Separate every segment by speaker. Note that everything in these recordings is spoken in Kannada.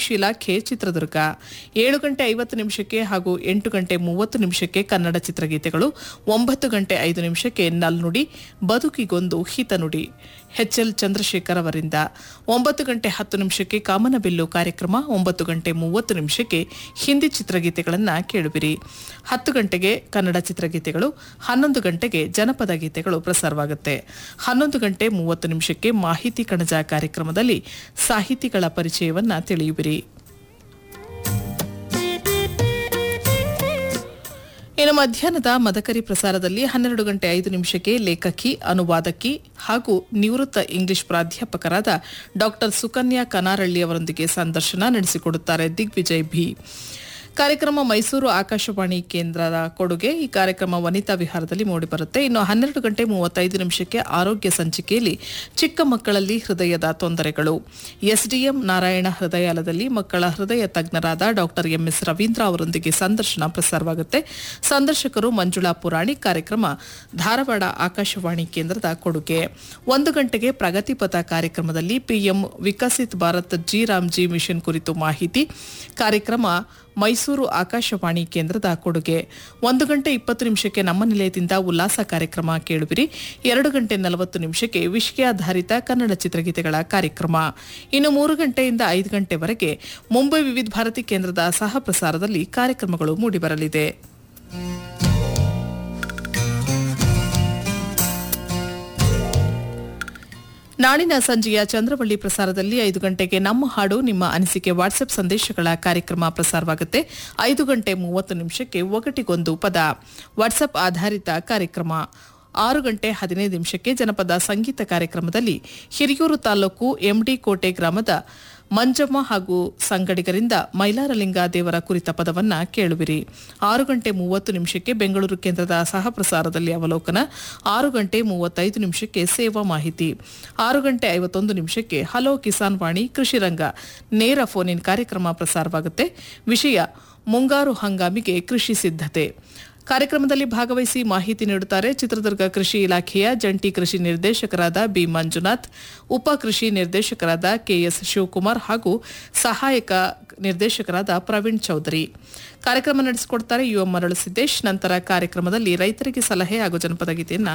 Speaker 1: ಆಯುಷ್ ಇಲಾಖೆ ಚಿತ್ರದುರ್ಗ ಏಳು ಗಂಟೆ ಐವತ್ತು ನಿಮಿಷಕ್ಕೆ ಹಾಗೂ ಎಂಟು ಗಂಟೆ ಮೂವತ್ತು ನಿಮಿಷಕ್ಕೆ ಕನ್ನಡ ಚಿತ್ರಗೀತೆಗಳು ಒಂಬತ್ತು ಗಂಟೆ ಐದು ನಿಮಿಷಕ್ಕೆ ನಲ್ನುಡಿ ಬದುಕಿಗೊಂದು ಹಿತನುಡಿ ಎಚ್ಎಲ್ ಚಂದ್ರಶೇಖರ್ ಅವರಿಂದ ಒಂಬತ್ತು ಗಂಟೆ ಹತ್ತು ನಿಮಿಷಕ್ಕೆ ಕಾಮನಬಿಲ್ಲು ಕಾರ್ಯಕ್ರಮ ಒಂಬತ್ತು ಗಂಟೆ ಮೂವತ್ತು ನಿಮಿಷಕ್ಕೆ ಹಿಂದಿ ಚಿತ್ರಗೀತೆಗಳನ್ನು ಕೇಳುವಿರಿ ಹತ್ತು ಗಂಟೆಗೆ ಕನ್ನಡ ಚಿತ್ರಗೀತೆಗಳು ಹನ್ನೊಂದು ಗಂಟೆಗೆ ಜನಪದ ಗೀತೆಗಳು ಪ್ರಸಾರವಾಗುತ್ತೆ ಹನ್ನೊಂದು ಗಂಟೆ ಮೂವತ್ತು ನಿಮಿಷಕ್ಕೆ ಮಾಹಿತಿ ಕಣಜ ಕಾರ್ಯಕ್ರಮದಲ್ಲಿ ಸಾಹಿತಿಗಳ ಪರಿಚಯವನ್ನ ತಿಳಿಯುವಿರಿ ಇನ್ನು ಮಧ್ಯಾಹ್ನದ ಮದಕರಿ ಪ್ರಸಾರದಲ್ಲಿ ಹನ್ನೆರಡು ಗಂಟೆ ಐದು ನಿಮಿಷಕ್ಕೆ ಲೇಖಕಿ ಅನುವಾದಕಿ ಹಾಗೂ ನಿವೃತ್ತ ಇಂಗ್ಲಿಷ್ ಪ್ರಾಧ್ಯಾಪಕರಾದ ಡಾಕ್ಟರ್ ಸುಕನ್ಯಾ ಕನಾರಳ್ಳಿ ಅವರೊಂದಿಗೆ ಸಂದರ್ಶನ ನಡೆಸಿಕೊಡುತ್ತಾರೆ ದಿಗ್ವಿಜಯ್ ಭಿ ಕಾರ್ಯಕ್ರಮ ಮೈಸೂರು ಆಕಾಶವಾಣಿ ಕೇಂದ್ರದ ಕೊಡುಗೆ ಈ ಕಾರ್ಯಕ್ರಮ ವನಿತಾ ವಿಹಾರದಲ್ಲಿ ಮೂಡಿಬರುತ್ತೆ ಇನ್ನು ಹನ್ನೆರಡು ಗಂಟೆ ಮೂವತ್ತೈದು ನಿಮಿಷಕ್ಕೆ ಆರೋಗ್ಯ ಸಂಚಿಕೆಯಲ್ಲಿ ಚಿಕ್ಕ ಮಕ್ಕಳಲ್ಲಿ ಹೃದಯದ ತೊಂದರೆಗಳು ಎಸ್ಡಿಎಂ ನಾರಾಯಣ ಹೃದಯಾಲಯದಲ್ಲಿ ಮಕ್ಕಳ ಹೃದಯ ತಜ್ಞರಾದ ಡಾಕ್ಟರ್ ಎಂಎಸ್ ರವೀಂದ್ರ ಅವರೊಂದಿಗೆ ಸಂದರ್ಶನ ಪ್ರಸಾರವಾಗುತ್ತೆ ಸಂದರ್ಶಕರು ಮಂಜುಳಾ ಪುರಾಣಿ ಕಾರ್ಯಕ್ರಮ ಧಾರವಾಡ ಆಕಾಶವಾಣಿ ಕೇಂದ್ರದ ಕೊಡುಗೆ ಒಂದು ಗಂಟೆಗೆ ಪ್ರಗತಿಪಥ ಕಾರ್ಯಕ್ರಮದಲ್ಲಿ P M Viksit Bharat G RAM G mission ಕುರಿತು ಮಾಹಿತಿ ಕಾರ್ಯಕ್ರಮ ಮೈಸೂರು ಆಕಾಶವಾಣಿ ಕೇಂದ್ರದ ಕೊಡುಗೆ ಒಂದು ಗಂಟೆ ಇಪ್ಪತ್ತು ನಿಮಿಷಕ್ಕೆ ನಮ್ಮ ನಿಲಯದಿಂದ ಉಲ್ಲಾಸ ಕಾರ್ಯಕ್ರಮ ಕೇಳುವಿರಿ ಎರಡು ಗಂಟೆ ನಲವತ್ತು ನಿಮಿಷಕ್ಕೆ ವಿಷಯಾಧಾರಿತ ಕನ್ನಡ ಚಿತ್ರಗೀತೆಗಳ ಕಾರ್ಯಕ್ರಮ ಇನ್ನು ಮೂರು ಗಂಟೆಯಿಂದ ಐದು ಗಂಟೆವರೆಗೆ ಮುಂಬೈ ವಿವಿಧ ಭಾರತಿ ಕೇಂದ್ರದ ಸಹ ಪ್ರಸಾರದಲ್ಲಿ ಕಾರ್ಯಕ್ರಮಗಳು ಮೂಡಿಬರಲಿದೆ ನಾಳಿನ ಸಂಜೆಯ ಚಂದ್ರವಳ್ಳಿ ಪ್ರಸಾರದಲ್ಲಿ ಐದು ಗಂಟೆಗೆ ನಮ್ಮ ಹಾಡು ನಿಮ್ಮ ಅನಿಸಿಕೆ ವಾಟ್ಸ್ಆಪ್ ಸಂದೇಶಗಳ ಕಾರ್ಯಕ್ರಮ ಪ್ರಸಾರವಾಗುತ್ತೆ ಐದು ಗಂಟೆ ಮೂವತ್ತು ನಿಮಿಷಕ್ಕೆ ಒಗಟಿಗೊಂದು ಪದ ವಾಟ್ಸ್ಆಪ್ ಆಧಾರಿತ ಕಾರ್ಯಕ್ರಮ ಆರು ಗಂಟೆ ಹದಿನೈದು ನಿಮಿಷಕ್ಕೆ ಜನಪದ ಸಂಗೀತ ಕಾರ್ಯಕ್ರಮದಲ್ಲಿ ಹಿರಿಯೂರು ತಾಲೂಕು ಎಂಡಿ ಕೋಟೆ ಗ್ರಾಮದ ಮಂಜಮ್ಮ ಹಾಗೂ ಸಂಗಡಿಗರಿಂದ ಮೈಲಾರಲಿಂಗ ದೇವರ ಕುರಿತ ಪದವನ್ನ ಕೇಳುವಿರಿ ಆರು ಗಂಟೆ ಮೂವತ್ತು ನಿಮಿಷಕ್ಕೆ ಬೆಂಗಳೂರು ಕೇಂದ್ರದ ಸಹ ಪ್ರಸಾರದಲ್ಲಿ ಅವಲೋಕನ ಆರು ಗಂಟೆ ಮೂವತ್ತೈದು ನಿಮಿಷಕ್ಕೆ ಸೇವಾ ಮಾಹಿತಿ ಆರು ಗಂಟೆ ಐವತ್ತೊಂದು ನಿಮಿಷಕ್ಕೆ ಹಲೋ ಕಿಸಾನ್ ವಾಣಿ ಕೃಷಿ ರಂಗ ನೇರ ಫೋನ್ ಇನ್ ಕಾರ್ಯಕ್ರಮ ಪ್ರಸಾರವಾಗುತ್ತೆ ವಿಷಯ ಮುಂಗಾರು ಹಂಗಾಮಿಗೆ ಕೃಷಿ ಸಿದ್ಧತೆ ಕಾರ್ಯಕ್ರಮದಲ್ಲಿ ಭಾಗವಹಿಸಿ ಮಾಹಿತಿ ನೀಡುತ್ತಾರೆ ಚಿತ್ರದುರ್ಗ ಕೃಷಿ ಇಲಾಖೆಯ ಜಂಟಿ ಕೃಷಿ ನಿರ್ದೇಶಕರಾದ ಬಿ ಮಂಜುನಾಥ್ ಉಪ ಕೃಷಿ ನಿರ್ದೇಶಕರಾದ ಕೆಎಸ್ ಶಿವಕುಮಾರ್ ಹಾಗೂ ಸಹಾಯಕ ನಿರ್ದೇಶಕರಾದ ಪ್ರವೀಣ್ ಚೌಧರಿ ಕಾರ್ಯಕ್ರಮ ನಡೆಸಿಕೊಡ್ತಾರೆ ಯುಎಂ ಮರಳು ಸಿದ್ದೇಶ್ ನಂತರ ಕಾರ್ಯಕ್ರಮದಲ್ಲಿ ರೈತರಿಗೆ ಸಲಹೆ ಹಾಗೂ ಜನಪದ ಗೀತೆಯನ್ನ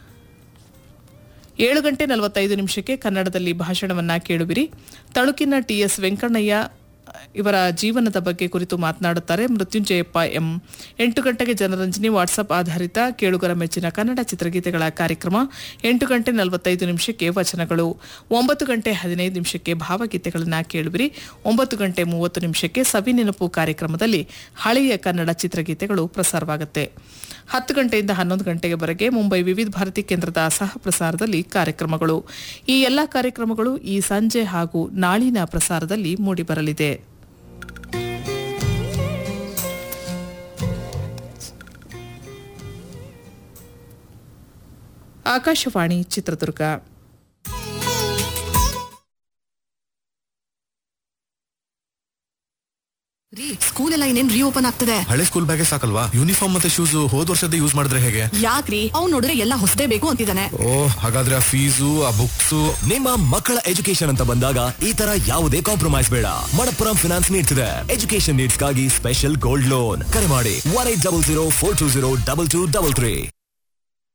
Speaker 1: ಏಳು ಗಂಟೆ ನಲವತ್ತೈದು ನಿಮಿಷಕ್ಕೆ ಕನ್ನಡದಲ್ಲಿ ಭಾಷಣವನ್ನ ಕೇಳುವಿರಿ ತಳುಕಿನ ಟಿಎಸ್ ವೆಂಕಣ್ಣಯ್ಯ ಇವರ ಜೀವನದ ಬಗ್ಗೆ ಕುರಿತು ಮಾತನಾಡುತ್ತಾರೆ ಮೃತ್ಯುಂಜಯಪ್ಪ ಎಂ ಎಂಟು ಗಂಟೆಗೆ ಜನರಂಜನಿ ವಾಟ್ಸ್ಆಪ್ ಆಧಾರಿತ ಕೇಳುಗರ ಮೆಚ್ಚಿನ ಕನ್ನಡ ಚಿತ್ರಗೀತೆಗಳ ಕಾರ್ಯಕ್ರಮ ಎಂಟು ಗಂಟೆ ನಲವತ್ತೈದು ನಿಮಿಷಕ್ಕೆ ವಚನಗಳು ಒಂಬತ್ತು ಗಂಟೆ ಹದಿನೈದು ನಿಮಿಷಕ್ಕೆ ಭಾವಗೀತೆಗಳನ್ನು ಕೇಳುವಿರಿ ಒಂಬತ್ತು ಗಂಟೆ ಮೂವತ್ತು ನಿಮಿಷಕ್ಕೆ ಸವಿ ನೆನಪು ಕಾರ್ಯಕ್ರಮದಲ್ಲಿ ಹಳೆಯ ಕನ್ನಡ ಚಿತ್ರಗೀತೆಗಳು ಪ್ರಸಾರವಾಗುತ್ತೆ ಹತ್ತು ಗಂಟೆಯಿಂದ ಹನ್ನೊಂದು ಗಂಟೆಯವರೆಗೆ ಮುಂಬೈ ವಿವಿಧ ಭಾರತಿ ಕೇಂದ್ರದ ಸಹ ಪ್ರಸಾರದಲ್ಲಿ ಕಾರ್ಯಕ್ರಮಗಳು ಈ ಎಲ್ಲಾ ಕಾರ್ಯಕ್ರಮಗಳು ಈ ಸಂಜೆ ಹಾಗೂ ನಾಳಿನ ಪ್ರಸಾರದಲ್ಲಿ ಮೂಡಿಬರಲಿದೆ ಆಕಾಶವಾಣಿ ಚಿತ್ರದುರ್ಗ
Speaker 2: ರೀ ಸ್ಕೂಲ್ ಎಲ್ಲ ಇನ್ನೇನ್ ರೀಓಪನ್ ಆಗ್ತದೆ
Speaker 3: ಹಳೆ ಸ್ಕೂಲ್ ಬ್ಯಾಗೆ ಸಾಕಲ್ವಾ ಯೂನಿಫಾರ್ಮ್ ಮತ್ತೆ ಶೂಸ್ ಹೋದ್ ವರ್ಷದ ಯೂಸ್ ಮಾಡಿದ್ರೆ ಹೇಗೆ
Speaker 2: ಯಾಕ್ರಿ ಅವ್ನ್ ನೋಡಿದ್ರೆ ಎಲ್ಲ ಹೊಸದೇ ಬೇಕು ಅಂತಿದ್ದಾನೆ
Speaker 3: ಓ ಹಾಗಾದ್ರೆ ಆ ಫೀಸು ಆ ಬುಕ್ಸ್
Speaker 4: ನಿಮ್ಮ ಮಕ್ಕಳ ಎಜುಕೇಶನ್ ಅಂತ ಬಂದಾಗ ಈ ತರ ಯಾವುದೇ ಕಾಂಪ್ರಮೈಸ್ ಬೇಡ ಮಣಪ್ಪುರಂ ಫಿನಾನ್ಸ್ ನೀಡ್ತಿದೆ ಎಜುಕೇಶನ್ ನೀಡ್ಸ್ಗಾಗಿ ಸ್ಪೆಷಲ್ ಗೋಲ್ಡ್ ಲೋನ್ ಕರೆ ಮಾಡಿ one eight double zero four two zero double two double three